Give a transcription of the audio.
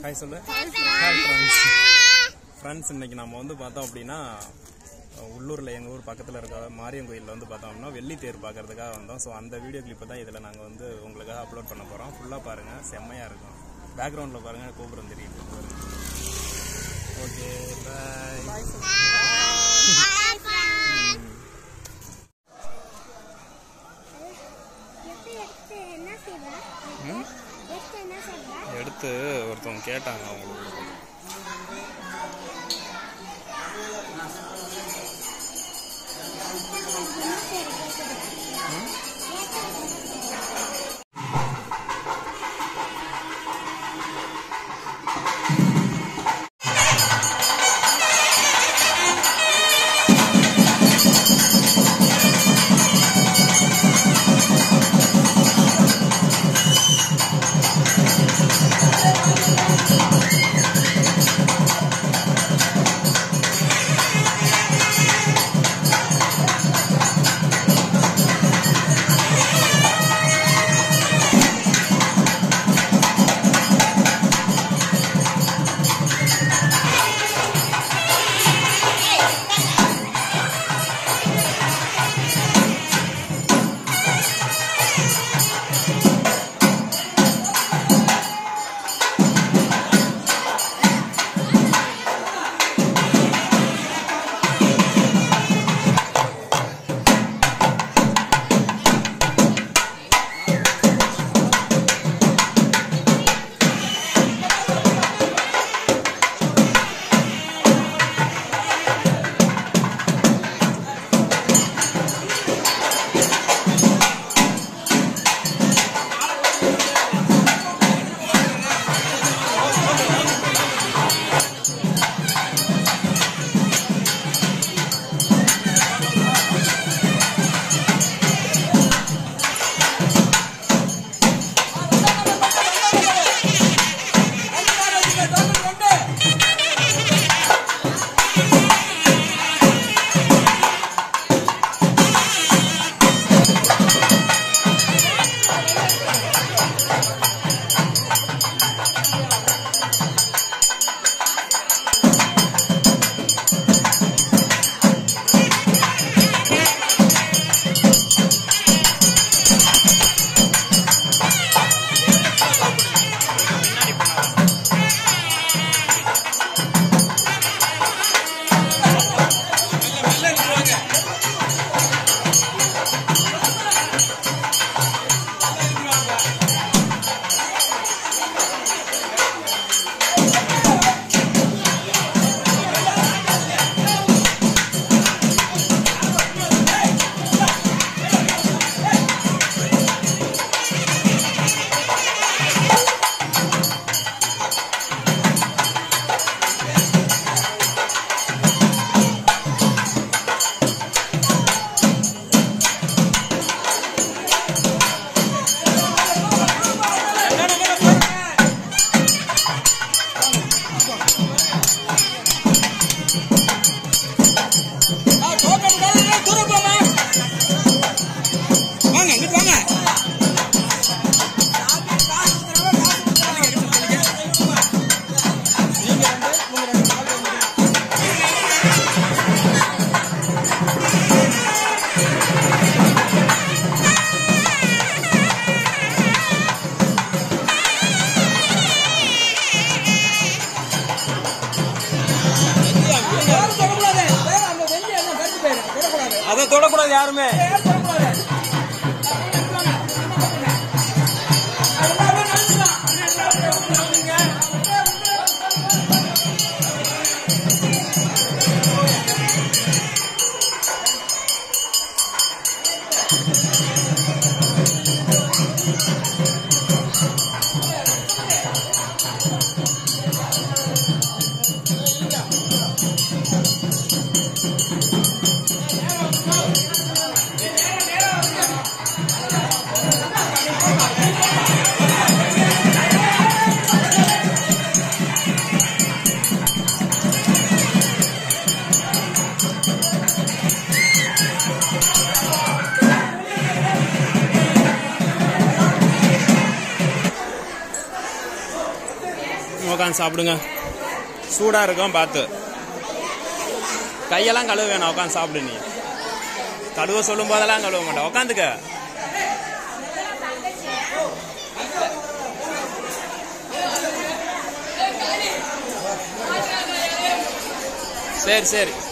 hi சொல்லு hi friends friends இன்னைக்கு நம்ம வந்து பார்த்தோம் அப்படின்னா உள்ளூரில் எங்கள் ஊர் பக்கத்தில் இருக்க மாரியம் கோயிலில் வந்து பார்த்தோம் அப்படின்னா வெள்ளி தேர் பார்க்கறதுக்காக வந்தோம் ஸோ அந்த வீடியோ கிளிப்பை தான் இதில் நாங்கள் வந்து உங்களுக்காக அப்லோட் பண்ண போகிறோம் ஃபுல்லாக பாருங்கள் செம்மையாக இருக்கும் பேக்ரவுண்டில் பாருங்கள் கோபுரம் தெரியுது ஓகே பாய் எடுத்து ஒருத்தவங்க கேட்டாங்க அவங்களுக்கு வாங்க இங்கிட்டு வாங்க அதை தொடக்கூடாது யாருமே உட்காந்து சாப்பிடுங்க சூடா இருக்கும் பார்த்து கையெல்லாம் கழுவ வேணாம் உட்காந்து சாப்பிடு நீ கழுவ சொல்லும் போதெல்லாம் கழுவ மாட்டேன் உட்காந்துக்க சரி சரி